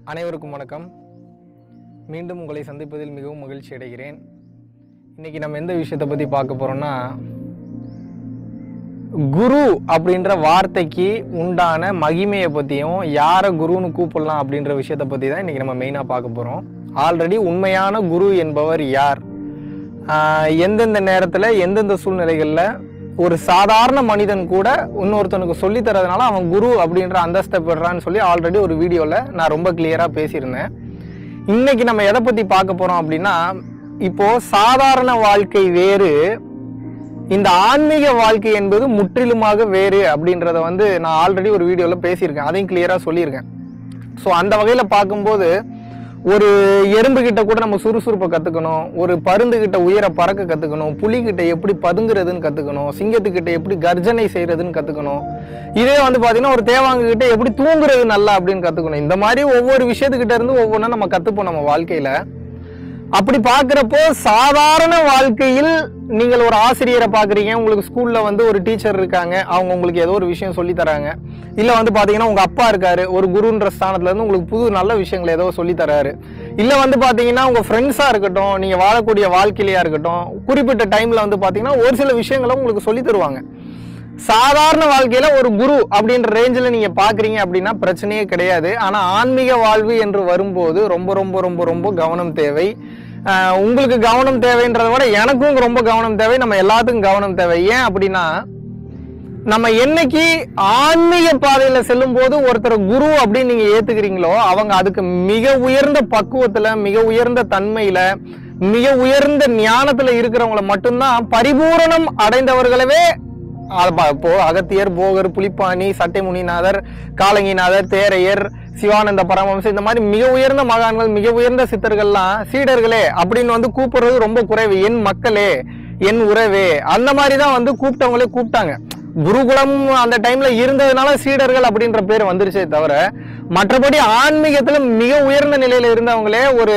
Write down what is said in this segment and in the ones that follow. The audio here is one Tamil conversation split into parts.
அனைவருக்கும் வணக்கம் மீண்டும் உங்களை சந்திப்பதில் மிகவும் மகிழ்ச்சி அடைகிறேன் இன்னைக்கு நம்ம எந்த விஷயத்தை பற்றி பார்க்க போகிறோம்னா குரு அப்படின்ற வார்த்தைக்கு உண்டான மகிமையை பற்றியும் யாரை குருன்னு கூப்பிடலாம் அப்படின்ற விஷயத்தை பற்றி தான் இன்றைக்கி நம்ம மெயினாக பார்க்க போகிறோம் ஆல்ரெடி உண்மையான குரு என்பவர் யார் ஆஹ் எந்தெந்த நேரத்தில் எந்தெந்த சூழ்நிலைகளில் ஒரு சாதாரண மனிதன் கூட இன்னொருத்தனுக்கு சொல்லி தரதுனால அவன் குரு அப்படின்ற அந்தஸ்தை பெறான்னு சொல்லி ஆல்ரெடி ஒரு வீடியோவில் நான் ரொம்ப கிளியராக பேசியிருந்தேன் இன்னைக்கு நம்ம எதை பற்றி பார்க்க போகிறோம் அப்படின்னா இப்போ சாதாரண வாழ்க்கை வேறு இந்த ஆன்மீக வாழ்க்கை என்பது முற்றிலுமாக வேறு அப்படின்றத வந்து நான் ஆல்ரெடி ஒரு வீடியோவில் பேசியிருக்கேன் அதையும் கிளியராக சொல்லியிருக்கேன் ஸோ அந்த வகையில் பார்க்கும்போது ஒரு எறும்பு கிட்ட கூட நம்ம சுறுசுறுப்பை கற்றுக்கணும் ஒரு பருந்து கிட்ட உயர பறக்க கற்றுக்கணும் புலி கிட்ட எப்படி பதுங்குறதுன்னு கற்றுக்கணும் சிங்கத்துக்கிட்ட எப்படி கர்ஜனை செய்யறதுன்னு கற்றுக்கணும் இதே வந்து பார்த்தீங்கன்னா ஒரு தேவாங்க கிட்ட எப்படி தூங்குறது நல்லா அப்படின்னு கற்றுக்கணும் இந்த மாதிரி ஒவ்வொரு விஷயத்துக்கிட்ட இருந்து ஒவ்வொன்றா நம்ம கற்றுப்போம் நம்ம வாழ்க்கையில் அப்படி பார்க்குறப்போ சாதாரண வாழ்க்கையில் நீங்கள் ஒரு ஆசிரியரை பார்க்குறீங்க உங்களுக்கு ஸ்கூலில் வந்து ஒரு டீச்சர் இருக்காங்க அவங்க உங்களுக்கு ஏதோ ஒரு விஷயம் சொல்லி தராங்க இல்லை வந்து பார்த்தீங்கன்னா உங்கள் அப்பா இருக்காரு ஒரு குருன்ற ஸ்தானத்துல இருந்து உங்களுக்கு புது நல்ல விஷயங்கள் ஏதோ சொல்லி தராரு இல்லை வந்து பார்த்தீங்கன்னா உங்கள் ஃப்ரெண்ட்ஸாக இருக்கட்டும் நீங்கள் வாழக்கூடிய வாழ்க்கையிலையா இருக்கட்டும் குறிப்பிட்ட டைமில் வந்து பார்த்தீங்கன்னா ஒரு சில விஷயங்களை உங்களுக்கு சொல்லி தருவாங்க சாதாரண வாழ்க்கையில ஒரு குரு அப்படின்ற ரேஞ்சில் நீங்க பாக்குறீங்க அப்படின்னா பிரச்சனையே கிடையாது ஆனா ஆன்மீக வாழ்வு என்று வரும்போது ரொம்ப ரொம்ப ரொம்ப ரொம்ப கவனம் தேவை ஆஹ் உங்களுக்கு கவனம் தேவைன்றதை விட எனக்கும் ரொம்ப கவனம் தேவை நம்ம எல்லாத்துக்கும் கவனம் தேவை ஏன் அப்படின்னா நம்ம என்னைக்கு ஆன்மீக பாதையில செல்லும் போது ஒருத்தர் குரு அப்படின்னு நீங்க ஏத்துக்கிறீங்களோ அவங்க அதுக்கு மிக உயர்ந்த பக்குவத்துல மிக உயர்ந்த தன்மையில மிக உயர்ந்த ஞானத்துல இருக்கிறவங்கள மட்டும்தான் பரிபூரணம் அடைந்தவர்களவே அது பா- இப்போ அகத்தியர் போகர் புலிப்பாணி சட்டைமுனிநாதர் காலங்கிநாதர் தேரையர் சிவானந்த பரமஹம்சர் இந்த மாதிரி மிக உயர்ந்த மகான்கள் மிக உயர்ந்த சித்தர்கள்லாம் சீடர்களே அப்படின்னு வந்து கூப்பிடுறது ரொம்ப குறைவு என் மக்களே என் உறவே அந்த மாதிரி தான் வந்து கூப்பிட்டவங்களே கூப்பிட்டாங்க குருகுலம் அந்த டைம்ல இருந்ததுனால சீடர்கள் அப்படின்ற பேர் வந்துருச்சே தவிர மற்றபடி ஆன்மீகத்துல மிக உயர்ந்த நிலையில இருந்தவங்களே ஒரு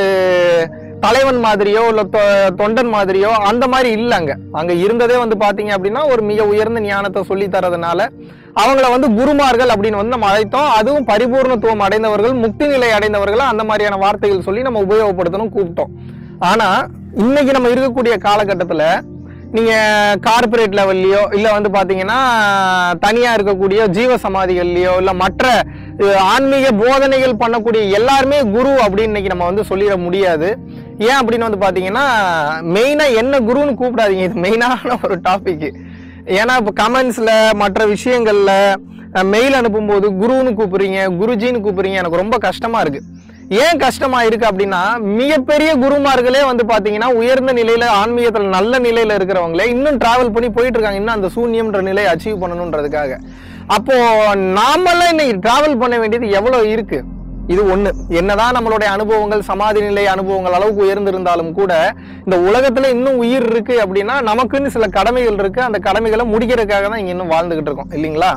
தலைவன் மாதிரியோ இல்ல தொ- தொண்டன் மாதிரியோ அந்த மாதிரி இல்ல அங்க அங்க இருந்ததே வந்து பாத்தீங்க அப்படின்னா ஒரு மிக உயர்ந்த ஞானத்தை சொல்லி தரதுனால அவங்கள வந்து குருமார்கள் அப்படின்னு வந்து நம்ம அழைத்தோம் அதுவும் பரிபூர்ணத்துவம் அடைந்தவர்கள் முக்தி நிலை அடைந்தவர்கள் அந்த மாதிரியான வார்த்தைகள் சொல்லி நம்ம உபயோகப்படுத்தணும் கூப்பிட்டோம் ஆனா இன்னைக்கு நம்ம இருக்கக்கூடிய காலகட்டத்துல நீங்க கார்ப்பரேட் லெவல்லையோ இல்ல வந்து பாத்தீங்கன்னா தனியா இருக்கக்கூடிய ஜீவ சமாதிகள்லயோ இல்ல மற்ற அஹ், ஆன்மீக போதனைகள் பண்ணக்கூடிய எல்லாருமே குரு அப்படின்னு இன்னைக்கு நம்ம வந்து சொல்லிட முடியாது ஏன் அப்படின்னு வந்து பாத்தீங்கன்னா மெயினா என்ன குருன்னு கூப்பிடாதீங்க இது மெயினான ஒரு டாபிக் ஏன்னா இப்போ கமெண்ட்ஸ்ல மற்ற விஷயங்கள்ல மெயில் அனுப்பும்போது குருன்னு கூப்பிடுறீங்க குருஜின்னு கூப்பிடுறீங்க எனக்கு ரொம்ப கஷ்டமா இருக்கு ஏன் கஷ்டமா இருக்கு அப்படின்னா மிகப்பெரிய குருமார்களே வந்து பாத்தீங்கன்னா உயர்ந்த நிலையில ஆன்மீகத்துல நல்ல நிலையில இருக்கிறவங்களே இன்னும் டிராவல் பண்ணி போயிட்டு இருக்காங்க இன்னும் அந்த சூன்யம்ன்ற நிலையை அச்சீவ் பண்ணணுன்றதுக்காக அப்போ நாமெல்லாம் இன்னைக்கு டிராவல் பண்ண வேண்டியது எவ்வளவு இருக்கு இது ஒண்ணு என்னதான் நம்மளுடைய அனுபவங்கள் சமாதி நிலை அனுபவங்கள் அளவுக்கு உயர்ந்திருந்தாலும் கூட இந்த உலகத்துல இன்னும் உயிர் இருக்கு அப்படின்னா நமக்குன்னு சில கடமைகள் இருக்கு அந்த கடமைகளை முடிக்கிறதுக்காக தான் இங்க இன்னும் வாழ்ந்துகிட்டு இருக்கோம் இல்லைங்களா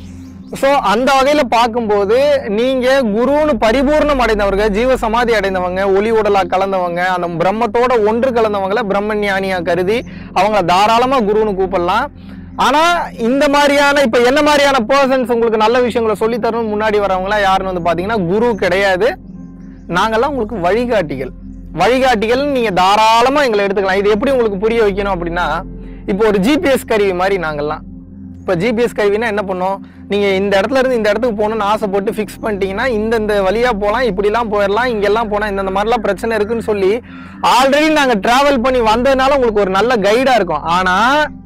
சோ அந்த வகையில பார்க்கும்போது நீங்க குருன்னு பரிபூர்ணம் அடைந்தவங்க ஜீவ சமாதி அடைந்தவங்க ஒளி உடலா கலந்தவங்க அந்த பிரம்மத்தோட ஒன்று கலந்தவங்கள பிரம்ம ஞானியா கருதி அவங்கள தாராளமா குருன்னு கூப்பிடலாம் ஆனா இந்த மாதிரியான இப்ப என்ன மாதிரியான பர்சன்ஸ் உங்களுக்கு நல்ல விஷயங்களை சொல்லி தரணும் முன்னாடி வரவங்களா யாருன்னு வந்து பாத்தீங்கன்னா குரு கிடையாது நாங்கெல்லாம் உங்களுக்கு வழிகாட்டிகள் வழிகாட்டிகள் நீங்க தாராளமா எங்களை எடுத்துக்கலாம் இது எப்படி உங்களுக்கு புரிய வைக்கணும் அப்படின்னா இப்போ ஒரு ஜிபிஎஸ் கருவி மாதிரி நாங்கெல்லாம் இப்போ ஜிபிஎஸ் கருவினா என்ன பண்ணும் நீங்க இந்த இடத்துல இருந்து இந்த இடத்துக்கு போகணும்னு ஆசைப்பட்டு ஃபிக்ஸ் பண்ணிட்டீங்கன்னா இந்த இந்த வழியா போகலாம் இப்படிலாம் போயிடலாம் இங்கெல்லாம் போனால் இந்த மாதிரிலாம் பிரச்சனை இருக்குன்னு சொல்லி ஆல்ரெடி நாங்கள் டிராவல் பண்ணி வந்ததுனால உங்களுக்கு ஒரு நல்ல கைடா இருக்கும் ஆனா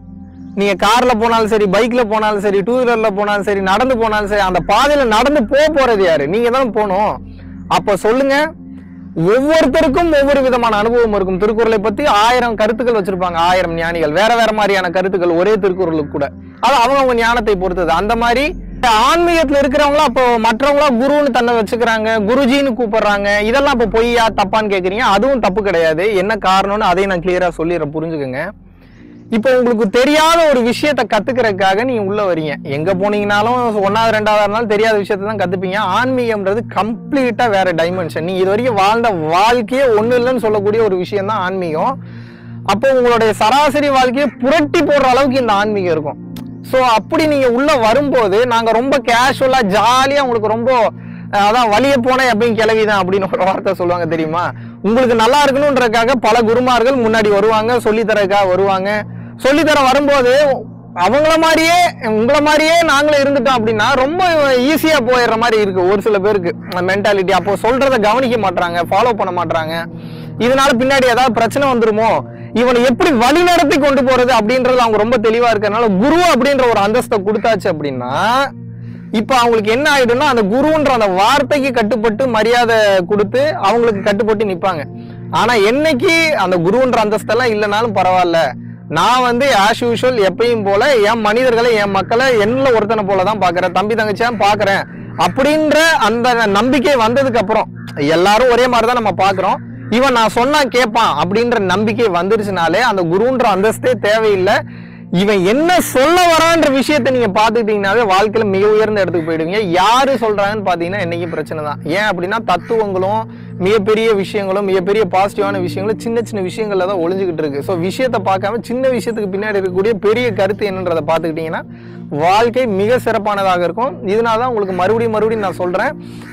நீங்க கார்ல போனாலும் சரி பைக்ல போனாலும் சரி டூ வீலர்ல போனாலும் சரி நடந்து போனாலும் சரி அந்த பாதையில நடந்து போக போறது யாரு நீங்க தான் போகணும் அப்ப சொல்லுங்க ஒவ்வொருத்தருக்கும் ஒவ்வொரு விதமான அனுபவம் இருக்கும் திருக்குறளை பத்தி ஆயிரம் கருத்துக்கள் வச்சிருப்பாங்க ஆயிரம் ஞானிகள் வேற வேற மாதிரியான கருத்துக்கள் ஒரே திருக்குறளுக்கு கூட அது அவங்க அவங்க ஞானத்தை பொறுத்தது அந்த மாதிரி ஆன்மீகத்துல இருக்கிறவங்களா அப்போ மற்றவங்களா குருன்னு தன்னை வச்சுக்கிறாங்க குருஜின்னு கூப்பிடுறாங்க இதெல்லாம் இப்போ பொய்யா தப்பான்னு கேக்குறீங்க அதுவும் தப்பு கிடையாது என்ன காரணம்னு அதையும் நான் கிளியரா சொல்லிடுறேன் புரிஞ்சுக்கோங்க இப்போ உங்களுக்கு தெரியாத ஒரு விஷயத்த கத்துக்கிறதுக்காக நீங்க உள்ள வரீங்க எங்க போனீங்கனாலும் ஒன்னாவது ரெண்டாவது இருந்தாலும் தெரியாத விஷயத்த தான் கத்துப்பீங்க ஆன்மீகம்ன்றது கம்ப்ளீட்டா வேற டைமென்ஷன் நீங்க இது வரைக்கும் வாழ்ந்த வாழ்க்கையே ஒண்ணு இல்லைன்னு சொல்லக்கூடிய ஒரு விஷயம் தான் ஆன்மீகம் அப்போ உங்களுடைய சராசரி வாழ்க்கையை புரட்டி போடுற அளவுக்கு இந்த ஆன்மீகம் இருக்கும் ஸோ அப்படி நீங்க உள்ள வரும்போது நாங்க ரொம்ப கேஷுவலா ஜாலியா உங்களுக்கு ரொம்ப அஹ் அதான் வழிய போன எப்பயும் கிளவிதான் அப்படின்னு ஒரு வார்த்தை சொல்லுவாங்க தெரியுமா உங்களுக்கு நல்லா இருக்கணுன்றதுக்காக பல குருமார்கள் முன்னாடி வருவாங்க சொல்லித்தரக்காக வருவாங்க சொல்லித்தர வரும்போது அவங்கள மாதிரியே உங்களை மாதிரியே நாங்களும் இருந்துட்டோம் அப்படின்னா ரொம்ப ஈஸியா போயிடுற மாதிரி இருக்கு ஒரு சில பேருக்கு மென்டாலிட்டி அப்போ சொல்றத கவனிக்க மாட்றாங்க ஃபாலோ பண்ண மாட்றாங்க இதனால பின்னாடி ஏதாவது பிரச்சனை வந்துருமோ இவனை எப்படி வழி நடத்தி கொண்டு போறது அப்படின்றது அவங்க ரொம்ப தெளிவா இருக்கறனால குரு அப்படின்ற ஒரு அந்தஸ்தை கொடுத்தாச்சு அப்படின்னா இப்ப அவங்களுக்கு என்ன ஆயிடும்னா அந்த குருன்ற அந்த வார்த்தைக்கு கட்டுப்பட்டு மரியாதை கொடுத்து அவங்களுக்கு கட்டுப்பட்டு நிப்பாங்க ஆனா என்னைக்கு அந்த குருன்ற அந்தஸ்தெல்லாம் இல்லைனாலும் பரவாயில்ல நான் வந்து ஆஸ் யூஷுவல் எப்பயும் போல என் மனிதர்களை என் மக்களை என்ன ஒருத்தனை போல தான் பாக்குறேன் தம்பி தங்கச்சியா பாக்குறேன் அப்படின்ற அந்த நம்பிக்கை வந்ததுக்கு அப்புறம் எல்லாரும் ஒரே மாதிரி தான் நம்ம பாக்குறோம் இவன் நான் சொன்னா கேட்பான் அப்படின்ற நம்பிக்கை வந்துருச்சுனாலே அந்த குருன்ற அந்தஸ்தே தேவையில்லை இவன் என்ன சொல்ல வரான்ற விஷயத்தை நீங்க பாத்துக்கிட்டீங்கன்னாவே வாழ்க்கையில மிக உயர்ந்த இடத்துக்கு போயிடுவீங்க யாரு சொல்றாங்கன்னு பாத்தீங்கன்னா என்னைக்கும் பிரச்சனை தான் ஏன் அப்படின்னா தத்துவங்களும் மிகப்பெரிய விஷயங்களும் மிகப்பெரிய பாசிட்டிவான விஷயங்களும் சின்ன சின்ன விஷயங்கள்ல தான் ஒளிஞ்சுக்கிட்டு இருக்கு ஸோ விஷயத்தை பார்க்காம சின்ன விஷயத்துக்கு பின்னாடி இருக்கக்கூடிய பெரிய கருத்து என்னன்றதை பார்த்துக்கிட்டீங்கன்னா வாழ்க்கை மிக சிறப்பானதாக இருக்கும் இதனால தான் உங்களுக்கு மறுபடியும் மறுபடியும் நான் சொல்றேன்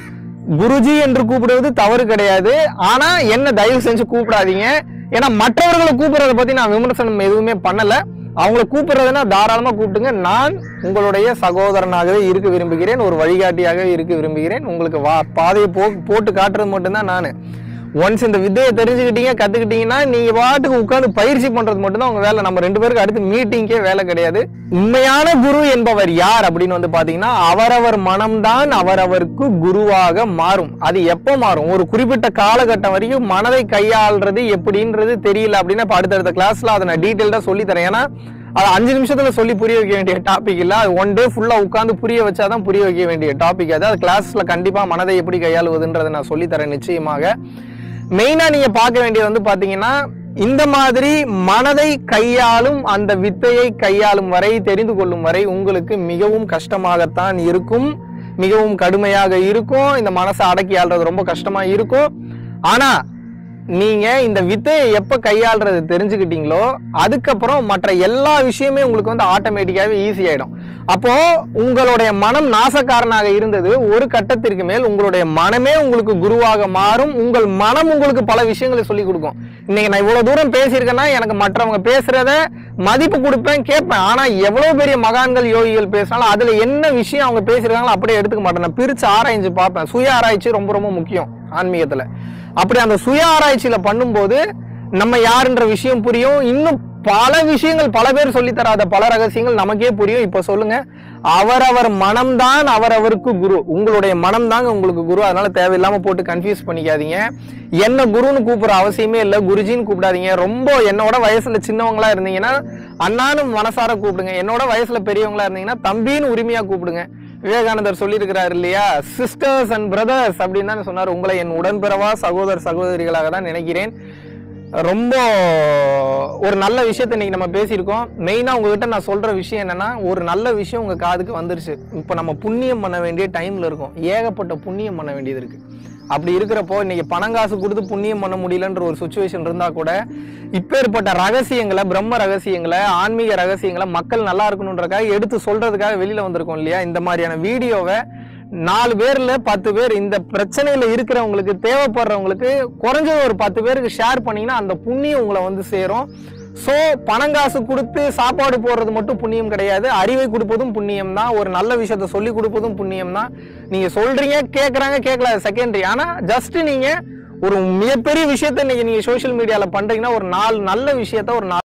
குருஜி என்று கூப்பிடுவது தவறு கிடையாது ஆனா என்ன தயவு செஞ்சு கூப்பிடாதீங்க ஏன்னா மற்றவர்களை கூப்பிடுறத பத்தி நான் விமர்சனம் எதுவுமே பண்ணல அவங்கள கூப்பிடுறதுன்னா தாராளமா கூப்பிட்டுங்க நான் உங்களுடைய சகோதரனாகவே இருக்க விரும்புகிறேன் ஒரு வழிகாட்டியாகவே இருக்க விரும்புகிறேன் உங்களுக்கு வா பாதையை போ போட்டு காட்டுறது மட்டும்தான் நான் ஒன்ஸ் இந்த வித்தையை தெரிஞ்சுக்கிட்டீங்க கத்துக்கிட்டீங்கன்னா நீங்க பாட்டுக்கு உட்கார்ந்து பயிற்சி பண்றது மட்டும்தான் உங்க வேலை நம்ம ரெண்டு பேருக்கு அடுத்து மீட்டிங்கே வேலை கிடையாது உண்மையான குரு என்பவர் யார் அப்படின்னு வந்து பாத்தீங்கன்னா அவரவர் மனம்தான் அவரவருக்கு குருவாக மாறும் அது எப்போ மாறும் ஒரு குறிப்பிட்ட காலகட்டம் வரைக்கும் மனதை கையாள்றது எப்படின்றது தெரியல அப்படின்னா இப்ப அடுத்தடுத்த கிளாஸ்ல அதை நான் டீட்டெயில்டா சொல்லி தரேன் ஏன்னா அது அஞ்சு நிமிஷத்துல சொல்லி புரிய வைக்க வேண்டிய டாபிக் இல்ல அது ஒன் டே ஃபுல்லா உட்காந்து புரிய வச்சாதான் புரிய வைக்க வேண்டிய டாபிக் அது அது கிளாஸ்ல கண்டிப்பா மனதை எப்படி கையாளுவதுன்றதை நான் சொல்லி தரேன் நிச்சயமாக மெயினா நீங்க பார்க்க வேண்டியது வந்து பாத்தீங்கன்னா இந்த மாதிரி மனதை கையாளும் அந்த வித்தையை கையாளும் வரை தெரிந்து கொள்ளும் வரை உங்களுக்கு மிகவும் கஷ்டமாகத்தான் இருக்கும் மிகவும் கடுமையாக இருக்கும் இந்த மனசை அடக்கி ஆள்றது ரொம்ப கஷ்டமா இருக்கும் ஆனா நீங்க இந்த வித்தையை எப்ப கையாளுறது தெரிஞ்சுக்கிட்டீங்களோ அதுக்கப்புறம் மற்ற எல்லா விஷயமே உங்களுக்கு வந்து ஆட்டோமேட்டிக்காவே ஈஸி ஆயிடும் அப்போ உங்களுடைய மனம் நாசக்காரனாக இருந்தது ஒரு கட்டத்திற்கு மேல் உங்களுடைய மனமே உங்களுக்கு குருவாக மாறும் உங்கள் மனம் உங்களுக்கு பல விஷயங்களை சொல்லி கொடுக்கும் இன்னைக்கு நான் இவ்வளவு தூரம் பேசியிருக்கேன்னா எனக்கு மற்றவங்க பேசுறத மதிப்பு கொடுப்பேன் கேட்பேன் ஆனா எவ்வளவு பெரிய மகான்கள் யோகிகள் பேசினாலும் அதுல என்ன விஷயம் அவங்க பேசியிருக்காங்களோ அப்படியே எடுத்துக்க மாட்டேன் நான் பிரிச்சு ஆராய்ஞ்சு பார்ப்பேன் சுய ஆராய்ச்சி ரொம்ப ரொம்ப முக்கியம் ஆன்மீகத்துல அப்படி அந்த சுய ஆராய்ச்சியில பண்ணும்போது நம்ம யாருன்ற விஷயம் புரியும் இன்னும் பல விஷயங்கள் பல பேர் சொல்லித் தராத பல ரகசியங்கள் நமக்கே புரியும் இப்ப சொல்லுங்க அவரவர் மனம்தான் அவரவருக்கு குரு உங்களுடைய மனம் தாங்க உங்களுக்கு குரு அதனால தேவையில்லாம போட்டு கன்ஃபியூஸ் பண்ணிக்காதீங்க என்ன குருன்னு கூப்பிடுற அவசியமே இல்லை குருஜின்னு கூப்பிடாதீங்க ரொம்ப என்னோட வயசுல சின்னவங்களா இருந்தீங்கன்னா அண்ணான்னு மனசார கூப்பிடுங்க என்னோட வயசுல பெரியவங்களா இருந்தீங்கன்னா தம்பின்னு உரிமையா கூப்பிடுங்க விவேகானந்தர் சொல்லியிருக்கிறார் இல்லையா சிஸ்டர்ஸ் அண்ட் பிரதர்ஸ் அப்படின்னு தான் சொன்னார் உங்களை என் உடன்பிறவா சகோதர சகோதரிகளாக தான் நினைக்கிறேன் ரொம்ப ஒரு நல்ல விஷயத்தை இன்னைக்கு நம்ம பேசியிருக்கோம் மெயினாக உங்ககிட்ட நான் சொல்ற விஷயம் என்னன்னா ஒரு நல்ல விஷயம் உங்க காதுக்கு வந்துருச்சு இப்போ நம்ம புண்ணியம் பண்ண வேண்டிய டைம்ல இருக்கோம் ஏகப்பட்ட புண்ணியம் பண்ண வேண்டியது இருக்கு அப்படி இருக்கிறப்போ இன்னைக்கு பணம் காசு கொடுத்து புண்ணியம் பண்ண முடியலன்ற ஒரு சுச்சுவேஷன் இருந்தா கூட இப்பேற்பட்ட ரகசியங்களை பிரம்ம ரகசியங்களை ஆன்மீக ரகசியங்களை மக்கள் நல்லா இருக்கணுன்றக்காக எடுத்து சொல்றதுக்காக வெளியில வந்திருக்கோம் இல்லையா இந்த மாதிரியான வீடியோவை நாலு பேர்ல பத்து பேர் இந்த பிரச்சனையில இருக்கிறவங்களுக்கு தேவைப்படுறவங்களுக்கு குறைஞ்சது ஒரு பத்து பேருக்கு ஷேர் பண்ணீங்கன்னா அந்த புண்ணியம் உங்களை வந்து சேரும் ஸோ பணங்காசு கொடுத்து சாப்பாடு போடுறது மட்டும் புண்ணியம் கிடையாது அறிவை கொடுப்பதும் புண்ணியம் தான் ஒரு நல்ல விஷயத்த சொல்லி கொடுப்பதும் புண்ணியம் தான் நீங்க சொல்றீங்க கேட்கறாங்க கேட்கல செகண்டரி ஆனா ஜஸ்ட் நீங்க ஒரு மிகப்பெரிய விஷயத்த இன்னைக்கு நீங்க சோஷியல் மீடியால பண்றீங்கன்னா ஒரு நாலு நல்ல விஷயத்த ஒரு நாலு